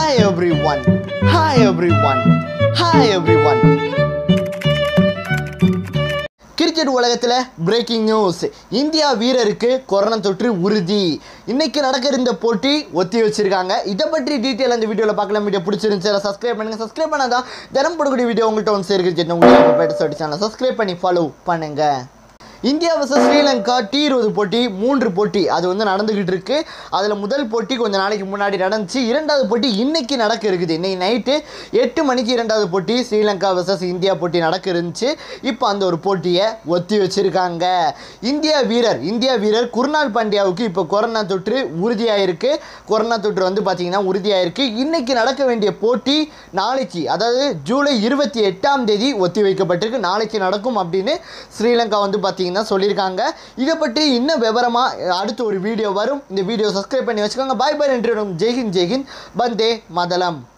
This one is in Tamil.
hi everyone hi everyone hi everyone cricket உலகத்தில் பிரேக்கிங் நியூஸ் இந்தியா வீரருக்கு கொரோனா தொற்று உறுதி இன்னைக்கு நடக்கிற இந்த போட்டி ஒத்தி வச்சிருக்காங்க இதை பற்றி டீட்டெயில் அந்த வீடியோவில் பார்க்கலாம் வீடியோ பிடிச்சிருந்துச்சு சப்ஸ்கிரைப் பண்ணுங்க சப்ஸ்கிரைப் பண்ணாதான் தினம் போடக்கூடிய வீடியோ உங்கள்கிட்ட வந்து சேர்க்கு உங்களுக்கு சேனல் சப்ஸ்கிரைப் பண்ணி ஃபாலோ பண்ணுங்க இந்தியா vs ஸ்ரீலங்கா டி இருபது போட்டி மூன்று போட்டி அது வந்து நடந்துகிட்டு இருக்கு அதில் முதல் போட்டி கொஞ்ச நாளைக்கு முன்னாடி நடந்துச்சு இரண்டாவது போட்டி இன்னைக்கு நடக்க இருக்குது இன்னைக்கு நைட்டு எட்டு மணிக்கு இரண்டாவது போட்டி ஸ்ரீலங்கா vs இந்தியா போட்டி நடக்க இருந்துச்சு இப்போ அந்த ஒரு போட்டியை ஒத்தி வச்சிருக்காங்க இந்தியா வீரர் இந்தியா வீரர் குருநாள் பாண்டியாவுக்கு இப்போ கொரோனா தொற்று உறுதியாயிருக்கு கொரோனா தொற்று வந்து பார்த்தீங்கன்னா உறுதியாயிருக்கு இன்னைக்கு நடக்க வேண்டிய போட்டி நாளைக்கு அதாவது ஜூலை இருபத்தி எட்டாம் தேதி ஒத்தி வைக்கப்பட்டிருக்கு நாளைக்கு நடக்கும் அப்படின்னு ஸ்ரீலங்கா வந்து பார்த்தீங்கன்னா சொல்லியிருக்காங்க இதை பற்றி இன்னும் விவரமாக அடுத்து ஒரு வீடியோ வரும் இந்த வீடியோ சப்ஸ்கிரைப் பண்ணி வச்சுக்கோங்க பாய் பாய் என்று ஜெய்ஹிந்த் ஜெய்ஹிந்த் பந்தே மதலம்